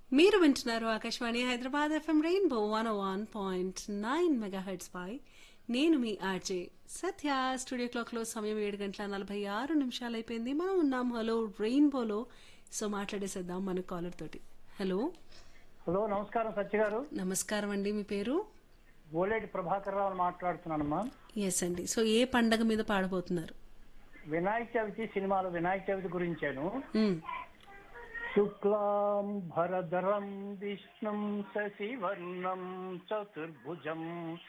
మీరు వింటున్నారు Akashvani Hyderabad FM rainbow one one point nine mega heads పై నేను మీ ఆర్జే సత్య స్టూడియో క్లాక్ లో సమయం ఏడు గంటల నలభై ఆరు నిమిషాలు అయిపోయింది మనం ఉన్నాం హలో రెయిన్బోలో సో మాట్లాడేసేద్దాం మన కాలర్ తోటి హలో హలో నమస్కారం సత్య గారు నమస్కారం అండి మీ పేరు ఓలేటి ప్రభాకర్ రావు మాట్లాడుతున్నానమ్మా ఎస్ అండి సో ఏ పండగ మీద పాడబోతున్నారు వినాయక చవితి సినిమాలో వినాయక చవితి గురించాను మ్, శుక్లాం భరధరం విష్ణుం శశివర్ణం చతుర్భుజం